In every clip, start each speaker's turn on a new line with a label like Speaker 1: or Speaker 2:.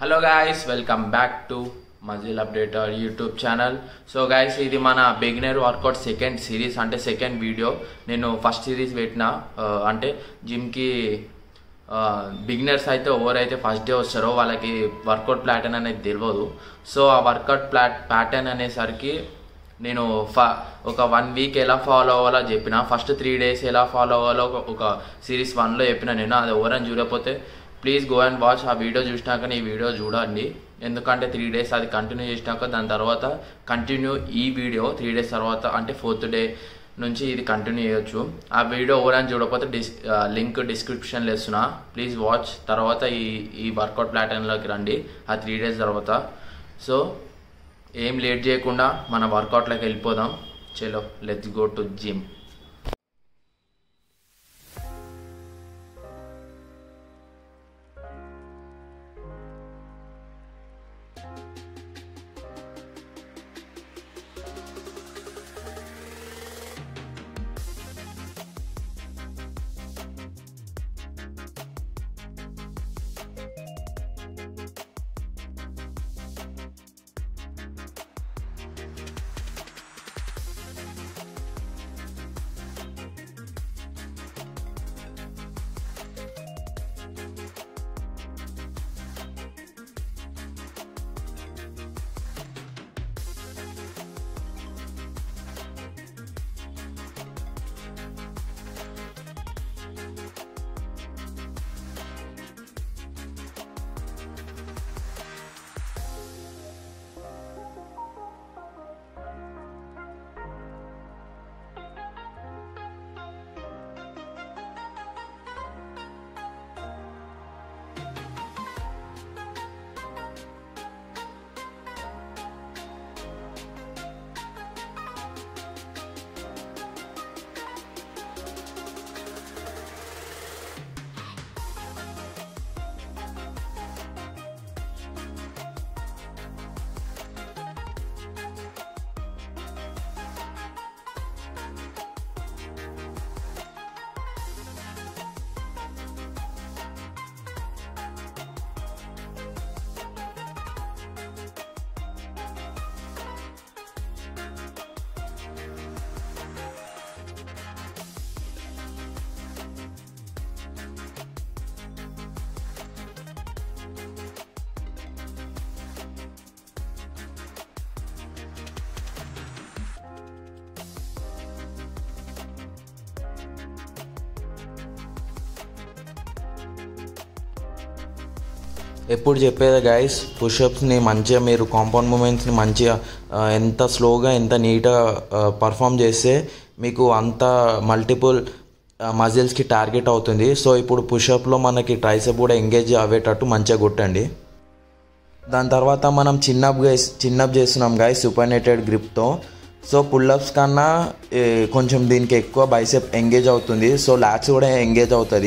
Speaker 1: hello guys welcome back to muscle updater YouTube channel so guys ఇది మన beginner workout second series అంటే second video నేను first series పెట్టిన ఆ, అంటే జిమ్కి బిగినర్స్ అయితే ఎవరైతే ఫస్ట్ డే వస్తారో వాళ్ళకి వర్కౌట్ ప్యాటర్న్ అనేది తెలియదు సో ఆ వర్కౌట్ ప్లాట్ ప్యాటర్న్ అనేసరికి నేను ఫ ఒక వన్ వీక్ ఎలా ఫాలో అవ్వాలో చెప్పిన ఫస్ట్ త్రీ డేస్ ఎలా ఫాలో అవ్వాలో ఒక- ఒక సిరీస్ వన్లో చెప్పిన నేను అది ఎవరైనా చూడకపోతే ప్లీజ్ గో అండ్ వాచ్ ఆ వీడియో చూసినాక ఈ వీడియో చూడండి ఎందుకంటే త్రీ డేస్ అది కంటిన్యూ చేసినాక దాని తర్వాత కంటిన్యూ ఈ వీడియో త్రీ డేస్ తర్వాత అంటే ఫోర్త్ డే నుంచి ఇది కంటిన్యూ చేయొచ్చు ఆ వీడియో ఎవరైనా చూడకపోతే డిస్ లింక్ డిస్క్రిప్షన్లో ఇస్తున్నా ప్లీజ్ వాచ్ తర్వాత ఈ ఈ వర్కౌట్ ప్లాటర్న్లోకి రండి ఆ త్రీ డేస్ తర్వాత సో ఏం లేట్ చేయకుండా మన వర్కౌట్లోకి వెళ్ళిపోదాం చలో లెట్స్ గో టు జిమ్
Speaker 2: ఎప్పుడు చెప్పేది గైస్ పుషప్స్ని మంచిగా మీరు కాంపౌండ్ మూమెంట్స్ని మంచిగా ఆ, ఎంత స్లోగా ఎంత నీట్గా పర్ఫామ్ చేస్తే మీకు అంత మల్టిపుల్ మజిల్స్కి టార్గెట్ అవుతుంది సో ఇప్పుడు పుషప్లో మనకి ట్రైసెప్ కూడా ఎంగేజ్ అయ్యేటట్టు మంచిగా కొట్టండి దాని తర్వాత మనం చిన్నప్ గైస్ చిన్నప్ చేస్తున్నాం గాయస్ సూపర్నేటెడ్ గ్రిప్తో సో పుల్లప్స్ కన్నా ఏ, కొంచెం దీనికి ఎక్కువ బైసెప్ ఎంగేజ్ అవుతుంది సో లాట్స్ కూడా ఎంగేజ్ అవుతుంది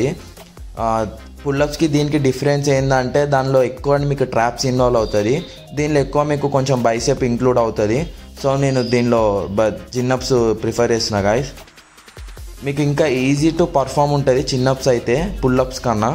Speaker 2: పుల్లప్స్కి దీనికి డిఫరెన్స్ ఏంటంటే దానిలో ఎక్కువ మీకు ట్రాప్స్ ఇన్వాల్వ్ అవుతుంది దీనిలో ఎక్కువ మీకు కొంచెం బైసెప్ ఇంక్లూడ్ అవుతుంది సో నేను దీనిలో బ చిన్నప్స్ ప్రిఫర్ చేస్తున్నా గాయస్ మీకు ఇంకా ఈజీ టు పర్ఫామ్ ఉంటుంది చిన్నప్స్ అయితే పుల్లప్స్ కన్నా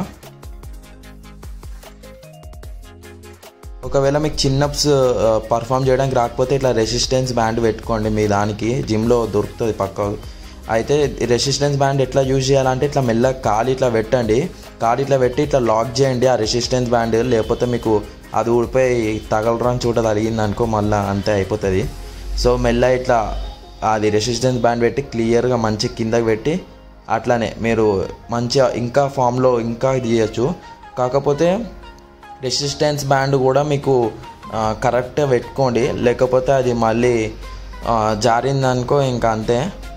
Speaker 2: ఒకవేళ మీకు చిన్నప్స్ పర్ఫామ్ చేయడానికి రాకపోతే ఇట్లా రెసిస్టెన్స్ బ్యాండ్ పెట్టుకోండి మీ దానికి జిమ్లో దొరుకుతుంది పక్క అయితే రెసిస్టెన్స్ బ్యాండ్ ఎట్లా యూజ్ చేయాలంటే ఇట్లా మెల్లగా కాలు ఇట్లా పెట్టండి కాలు ఇట్లా పెట్టి ఇట్లా లాక్ చేయండి ఆ రెసిస్టెన్స్ బ్యాండ్ లేకపోతే మీకు అది ఊడిపోయి తగలరాని చోట తగిలింది అనుకో మళ్ళీ అంతే అయిపోతుంది సో మెల్ల ఇట్లా అది రెసిస్టెన్స్ బ్యాండ్ పెట్టి క్లియర్గా మంచి కిందకి పెట్టి అట్లానే మీరు మంచిగా ఇంకా ఫామ్లో ఇంకా ఇది చేయొచ్చు కాకపోతే రెసిస్టెన్స్ బ్యాండ్ కూడా మీకు ఆ, కరెక్ట్గా పెట్టుకోండి లేకపోతే అది మళ్ళీ ఆ, జారిందనుకో ఇంకా అంతే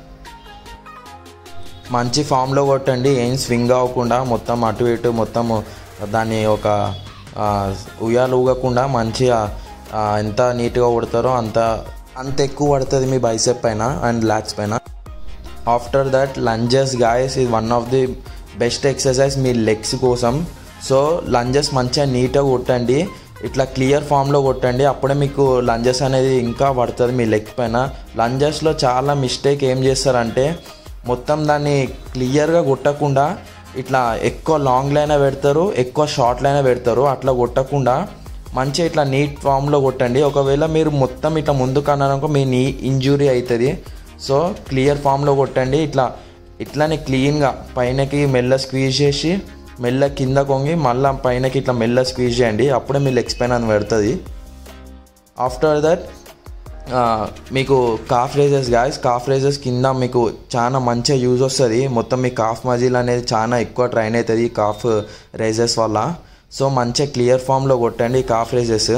Speaker 2: మంచి ఫామ్లో కొట్టండి ఏం స్వింగ్ అవ్వకుండా మొత్తం అటు ఇటు మొత్తం దాన్ని ఒక ఆ, ఉయ్యాలు ఊగకుండా మంచిగా ఆ, ఎంత నీట్గా కొడతారో అంత అంత ఎక్కువ పడుతుంది మీ బైసెప్ పైన అండ్ లాక్స్ పైన ఆఫ్టర్ దట్ లంజెస్ గాయస్ ఇది one of the best exercise మీ లెగ్స్ కోసం సో లంజెస్ మంచిగా నీట్గా కొట్టండి ఇట్లా క్లియర్ ఫామ్లో కొట్టండి అప్పుడే మీకు లంజెస్ అనేది ఇంకా పడుతుంది మీ లెగ్ పైన లంజెస్లో చాలా మిస్టేక్ ఏం చేస్తారంటే మొత్తం దాన్ని క్లియర్గా కొట్టకుండా ఇట్లా ఎక్కువ లాంగ్ లైన్ పెడతారు ఎక్కువ షార్ట్ లైన్ పెడతారు అట్లా కొట్టకుండా మంచిగా ఇట్లా నీట్ ఫామ్లో కొట్టండి ఒకవేళ మీరు మొత్తం ఇట్లా ముందుకు అన్నారనుకో మీ నీ ఇంజురీ అవుతుంది సో క్లియర్ ఫామ్లో కొట్టండి ఇట్లా ఇట్లానే క్లీన్గా పైనకి మెల్ల స్క్వీజ్ చేసి మెల్ల కింద కొంగి మళ్ళీ పైనకి ఇట్లా మెల్ల స్క్వీజ్ చేయండి అప్పుడే మీ లెగ్స్ పైన అని పెడుతుంది ఆఫ్టర్ దట్ మీకు calf raises guys calf raises కింద మీకు చాలా మంచిగా యూజ్ వస్తుంది మొత్తం మీ కాఫ్ మజిల్ అనేది చాలా ఎక్కువ ట్రైన్ అవుతుంది ఈ కాఫ్ రేజెస్ వల్ల సో మంచిగా క్లియర్ ఫామ్లో కొట్టండి ఈ కాఫ్ రేజెస్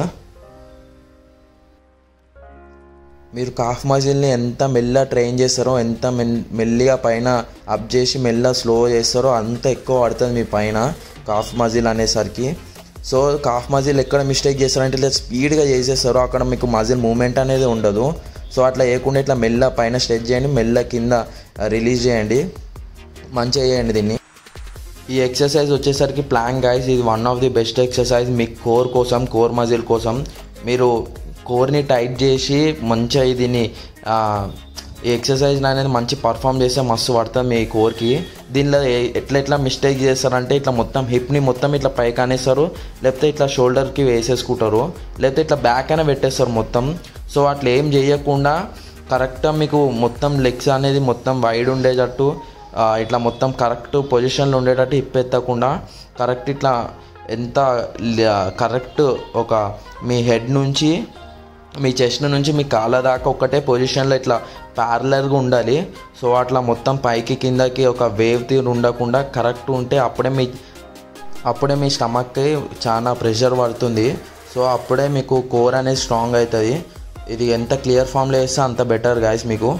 Speaker 2: మీరు కాఫ్ మజిల్ని ఎంత మెల్ల ట్రైన్ చేస్తారో ఎంత మెల్ మెల్లిగా పైన అప్ చేసి మెల్ల స్లో చేస్తారో అంత ఎక్కువ పడుతుంది మీ పైన కాఫ్ మజిల్ అనేసరికి సో కాఫ్ మజిల్ ఎక్కడ మిస్టేక్ చేస్తారంటే ఇట్లా స్పీడ్గా చేసేస్తారో అక్కడ మీకు మజిల్ మూమెంట్ అనేది ఉండదు సో అట్లా వేయకుండా ఇట్లా మెల్ల పైన స్ట్రెచ్ చేయండి మెల్ల కింద రిలీజ్ చేయండి మంచిగా చేయండి దీన్ని ఈ ఎక్సర్సైజ్ వచ్చేసరికి ప్లాంక్ గైస్ ఇది one of the best exercise మీ కోర్ కోసం కోర్ మజిల్ కోసం మీరు కోర్ని టైట్ చేసి మంచిగా దీన్ని ఆ, ఈ ఎక్సర్సైజ్ అనేది మంచి పర్ఫామ్ చేస్తే మస్తు పడుతుంది మీ కోర్కి దీనిలో ఏ- ఎట్లా ఎట్లా మిస్టేక్ చేస్తారంటే ఇట్లా మొత్తం హిప్ని మొత్తం ఇట్లా పైకి అనేస్తారు లేకపోతే ఇట్లా షోల్డర్కి వేసేసుకుంటారు లేకపోతే ఇట్లా బ్యాక్ అయినా పెట్టేస్తారు మొత్తం సో అట్లా ఏం చేయకుండా కరెక్ట్గా మీకు మొత్తం లెగ్స్ అనేది మొత్తం వైడ్ ఉండేటట్టు ఆ, ఇట్లా మొత్తం కరెక్ట్ పొజిషన్లో ఉండేటట్టు హిప్ ఎత్తకుండా కరెక్ట్ ఇట్లా ఎంత కరెక్ట్ ఒక మీ హెడ్ నుంచి మీ చెస్ట్ నుంచి మీ కాళ్ళ దాకా ఒక్కటే పొజిషన్లో ఇట్లా ప్యారలర్గా ఉండాలి సో అట్లా మొత్తం పైకి కిందకి ఒక వేవ్ తీరు ఉండకుండా కరెక్ట్ ఉంటే అప్పుడే మీ అప్పుడే మీ స్టమక్కి చాలా ప్రెషర్ పడుతుంది సో అప్పుడే మీకు కోర్ అనేది స్ట్రాంగ్ అవుతుంది ఇది ఎంత క్లియర్ ఫామ్లో వేస్తే అంత బెటర్ గాయస్ మీకు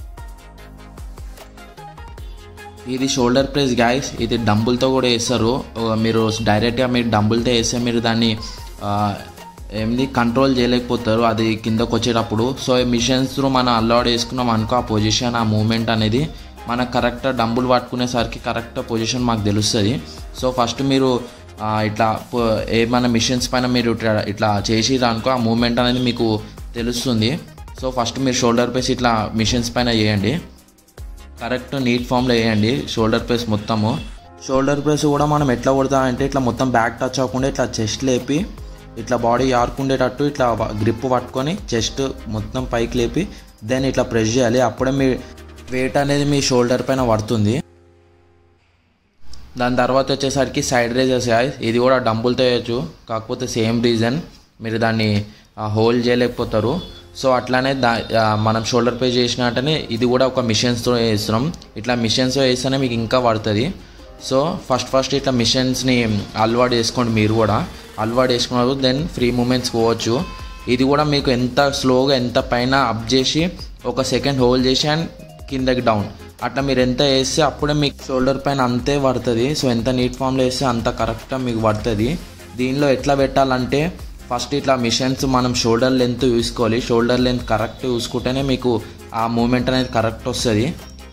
Speaker 1: ఇది షోల్డర్ ప్రెస్ గాయస్ ఇది డంబుల్తో కూడా వేస్తారు ఆ, మీరు డైరెక్ట్గా మీరు డంబుల్తో వేస్తే మీరు దాన్ని ఆ, ఏంది కంట్రోల్ చేయలేకపోతారు అది కిందకు వచ్చేటప్పుడు సో ఈ మిషన్స్ త్రూ మనం అలవాటు వేసుకున్నాం అనుకో ఆ పొజిషన్ ఆ మూమెంట్ అనేది మనకు కరెక్ట్ డంబుల్ పట్టుకునేసరికి కరెక్ట్ పొజిషన్ మాకు తెలుస్తుంది సో ఫస్ట్ మీరు ఆ, ఇట్లా పో- ఏమైనా మిషన్స్ పైన మీరు ఇట్లా ఇట్లా చేసిర్రు అనుకో ఆ మూమెంట్ అనేది మీకు తెలుస్తుంది సో ఫస్ట్ మీరు షోల్డర్ ప్రెస్ ఇట్లా మిషన్స్ పైన చేయండి కరెక్ట్ నీట్ ఫామ్లో వేయండి షోల్డర్ ప్రెస్ మొత్తము
Speaker 2: షోల్డర్ ప్రెస్ కూడా మనం ఎట్లా కొడతా అంటే ఇట్లా మొత్తం బ్యాక్ టచ్ అవ్వకుండా ఇట్లా చెస్ట్ లేపి ఇట్లా బాడీ ఆరుకుండేటట్టు ఇట్లా గ్రిప్ పట్టుకొని చెస్ట్ మొత్తం పైకి లేపి దెన్ ఇట్లా ప్రెస్ చేయాలి అప్పుడే మీ వెయిట్ అనేది మీ షోల్డర్ పైన పడుతుంది
Speaker 1: దాని తర్వాత వచ్చేసరికి సైడ్ రేజెస్ ఇది కూడా డంబుల్తో వేయచ్చు కాకపోతే సేమ్ రీజన్ మీరు దాన్ని హోల్డ్ చేయలేకపోతారు సో అట్లానే దా ఆ, మనం షోల్డర్ పే చేసిన వెంటనే ఇది కూడా ఒక మిషన్స్తో వేస్తున్నాం ఇట్లా మిషన్స్తో వేస్తేనే మీకు ఇంకా పడుతుంది సో ఫస్ట్ ఫస్ట్ ఇట్లా మిషన్స్ని అలవాటు చేసుకోండి మీరు కూడా అలవాటు చేసుకున్నారు దెన్ ఫ్రీ మూమెంట్స్ పోవచ్చు ఇది కూడా మీకు ఎంత స్లోగా ఎంత పైన అప్ చేసి ఒక సెకండ్ హోల్డ్ చేసి అండ్ కిందకి డౌన్ అట్లా మీరు ఎంత వేస్తే అప్పుడే మీకు షోల్డర్ పైన అంతే పడుతుంది సో ఎంత నీట్ ఫామ్లో వేస్తే అంత కరెక్ట్గా మీకు పడుతుంది దీనిలో ఎట్లా పెట్టాలంటే ఫస్ట్ ఇట్లా మిషన్స్ మనం షోల్డర్ లెంత్ చూసుకోవాలి షోల్డర్ లెంత్ కరెక్ట్ చూసుకుంటేనే మీకు ఆ మూమెంట్ అనేది కరెక్ట్ వస్తుంది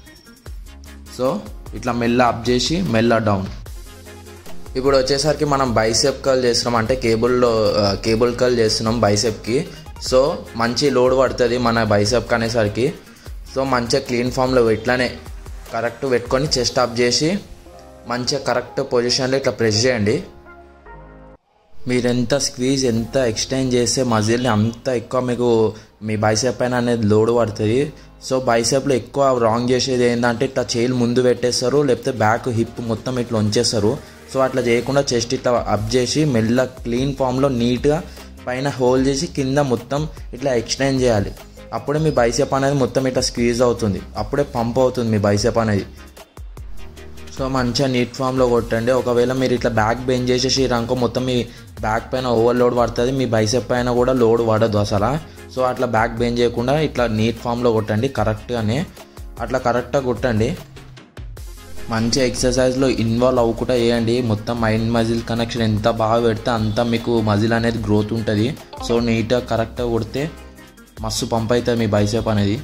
Speaker 1: సో ఇట్లా మెల్ల అప్ చేసి మెల్ల డౌన్
Speaker 2: ఇప్పుడు వచ్చేసరికి మనం బైసెప్ కల్ చేస్తున్నాం అంటే కేబుల్లో కేబుల్ కల్ చేస్తున్నాం బైసెప్కి సో మంచి లోడ్ పడుతుంది మన బైసెప్కి అనేసరికి సో మంచిగా క్లీన్ ఫామ్లో ఇట్లానే కరెక్ట్ పెట్టుకొని చెస్ట్ అప్ చేసి మంచిగా కరెక్ట్ పొజిషన్లో ఇట్లా ప్రెస్ చేయండి మీరు ఎంత స్క్వీజ్ ఎంత ఎక్స్టెండ్ చేస్తే మజిల్ని అంత ఎక్కువ మీకు మీ బైసెప్ పైన అనేది లోడ్ పడుతుంది సో బైసెప్లో ఎక్కువ రాంగ్ చేసేది ఏంటంటే ఇట్లా చేయిలు ముందు పెట్టేస్తారు లేకపోతే బ్యాక్ హిప్ మొత్తం ఇట్లా ఉంచేస్తారు సో అట్లా చేయకుండా చెస్ట్ ఇట్లా అప్ చేసి మెల్ల క్లీన్ ఫామ్లో నీట్గా పైన హోల్డ్ చేసి కింద మొత్తం ఇట్లా ఎక్స్టెండ్ చేయాలి అప్పుడే మీ బైసెప్ అనేది మొత్తం ఇట్లా స్క్వీజ్ అవుతుంది అప్పుడే పంప్ అవుతుంది మీ బైసెప్ అనేది సో మంచిగా నీట్ ఫామ్లో కొట్టండి ఒకవేళ మీరు ఇట్లా బ్యాక్ బెండ్ చేసేసి రంకో మొత్తం మీ బ్యాక్ పైన ఓవర్లోడ్ పడుతుంది మీ బైసెప్ పైన కూడా లోడ్ పడదు అసలు సో అట్లా బ్యాక్ బెండ్ చేయకుండా ఇట్లా నీట్ ఫామ్లో కొట్టండి కరెక్ట్గానే అట్లా కరెక్ట్గా కొట్టండి మంచి ఎక్సర్సైజ్లో ఇన్వాల్వ్ అవ్వకుండా చేయండి మొత్తం మైండ్ మజిల్ కనెక్షన్ ఎంత బాగా పెడితే అంత మీకు మజిల్ అనేది గ్రోత్ ఉంటుంది సో నీట్గా కరెక్ట్గా కొడితే మస్తు పంప్ అవుతుంది మీ బైసెప్ అనేది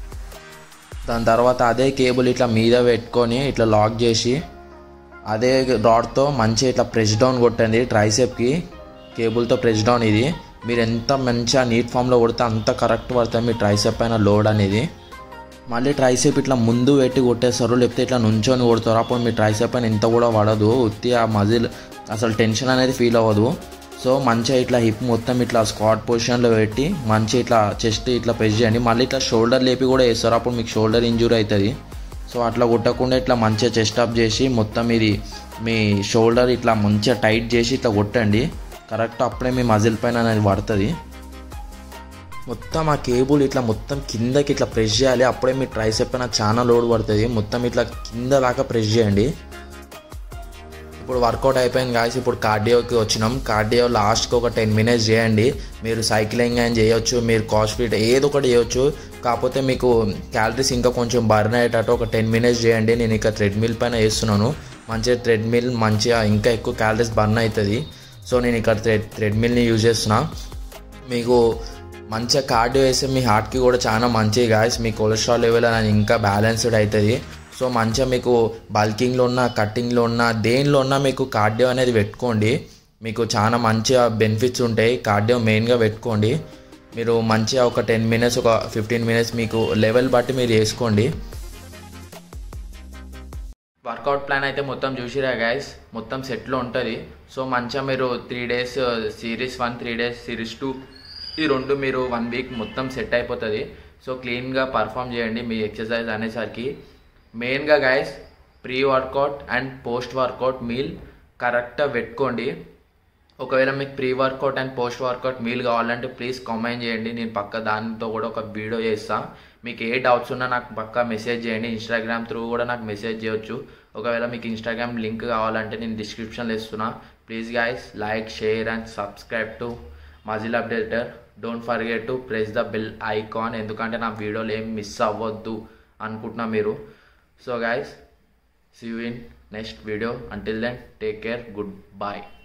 Speaker 2: దాని తర్వాత అదే కేబుల్ ఇట్లా మీద పెట్టుకొని ఇట్లా లాక్ చేసి అదే రాడ్తో మంచిగా ఇట్లా ప్రెస్ డౌన్ కొట్టండి ట్రైసెప్కి కేబుల్తో ప్రెస్ డౌన్ ఇది మీరు ఎంత మంచిగా నీట్ ఫామ్లో కొడితే అంత కరెక్ట్ పడుతుంది మీ ట్రైసెప్ పైన లోడ్ అనేది మళ్ళీ ట్రైసెప్ ఇట్లా ముందు పెట్టి కొట్టేస్తారు లేకపోతే ఇట్లా నుంచొని కొడతారు అప్పుడు మీ ట్రైసెప్ పైన ఇంత కూడా పడదు ఉత్తి ఆ మజిల్ అసలు టెన్షన్ అనేది ఫీల్ అవ్వదు సో మంచిగా ఇట్లా హిప్ మొత్తం ఇట్లా స్క్వాట్ పొజిషన్లో పెట్టి మంచిగా ఇట్లా చెస్ట్ ఇట్లా ప్రెస్ చేయండి మళ్ళీ ఇట్లా షోల్డర్ లేపి కూడా వేస్తారు అప్పుడు మీకు షోల్డర్ ఇంజూరీ అవుతుంది సో అట్లా కొట్టకుండా ఇట్లా మంచిగా చెస్ట్ అప్ చేసి మొత్తం ఇది మీ షోల్డర్ ఇట్లా మంచిగా టైట్ చేసి ఇట్లా కొట్టండి కరెక్ట్ అప్పుడే మీ మజిల్ పైన అనేది పడుతుంది మొత్తం ఆ కేబుల్ ఇట్లా మొత్తం కిందకి ఇట్లా ప్రెస్ చేయాలి అప్పుడే మీ ట్రైసెప్ పైన చాలా లోడ్ పడుతుంది మొత్తం ఇట్లా కింద దాకా ప్రెస్ చేయండి ఇప్పుడు వర్కౌట్ అయిపోయింది కాసి ఇప్పుడు కార్డియోకి వచ్చినాం కార్డియో లాస్ట్కి ఒక టెన్ మినిట్స్ చేయండి మీరు సైక్లింగ్ అని చేయొచ్చు మీరు కాస్ట్ ఫీట్ ఏదో ఒకటి చేయొచ్చు కాకపోతే మీకు క్యాలరీస్ ఇంకా కొంచెం బర్న్ అయ్యేటట్టు ఒక టెన్ మినిట్స్ చేయండి నేను ఇక థ్రెడ్మిల్ పైన వేస్తున్నాను మంచిగా థ్రెడ్మిల్ మంచిగా ఇంకా ఎక్కువ క్యాలరీస్ బర్న్ అవుతుంది సో నేను ఇక్కడ థ్రెడ్ థ్రెడ్మిల్ని యూజ్ చేస్తున్నా మీకు మంచిగా కార్డియో వేస్తే మీ హార్ట్కి కూడా చాలా మంచిది గాయస్ మీ కొలెస్ట్రాల్ లెవెల్ అనేది ఇంకా బ్యాలెన్స్డ్ అవుతుంది సో మంచిగా మీకు బల్కింగ్లో ఉన్న కట్టింగ్లో ఉన్న దేనిలో ఉన్నా మీకు కార్డియో అనేది పెట్టుకోండి మీకు చాలా మంచిగా బెనిఫిట్స్ ఉంటాయి కార్డియో మెయిన్గా పెట్టుకోండి మీరు మంచిగా ఒక టెన్ మినిట్స్ ఒక ఫిఫ్టీన్ మినిట్స్ మీకు లెవెల్ బట్టి మీరు వేసుకోండి
Speaker 1: వర్కౌట్ ప్లాన్ అయితే మొత్తం చూసిరా గైస్ మొత్తం సెట్లో ఉంటుంది సో మంచిగా మీరు three days series one three days series two ఈ రెండు మీరు వన్ వీక్ మొత్తం సెట్ అయిపోతుంది సో క్లీన్గా పర్ఫామ్ చేయండి మీ ఎక్సర్సైజ్ అనేసరికి మెయిన్గా guys pre workout and post workout meal కరెక్ట్గా పెట్టుకోండి ఒకవేళ మీకు pre workout and post workout meal కావాలంటే ప్లీజ్ కామెంట్ చేయండి నేను పక్క దానితో కూడా ఒక వీడియో చేస్తా మీకు ఏ డౌట్స్ ఉన్నా నాకు పక్క మెసేజ్ చేయండి ఇన్స్టాగ్రామ్ త్రూ కూడా నాకు మెసేజ్ చేయొచ్చు ఒకవేళ మీకు ఇన్స్టాగ్రామ్ లింక్ కావాలంటే నేను డిస్క్రిప్షన్లో ఇస్తున్నా please guys like share and subscribe to muscle updater don't forget to press the bell icon ఎందుకంటే నా వీడియోలు ఏం మిస్ అవ్వద్దు అనుకుంటున్నా మీరు so guys see you in next video until then take care good bye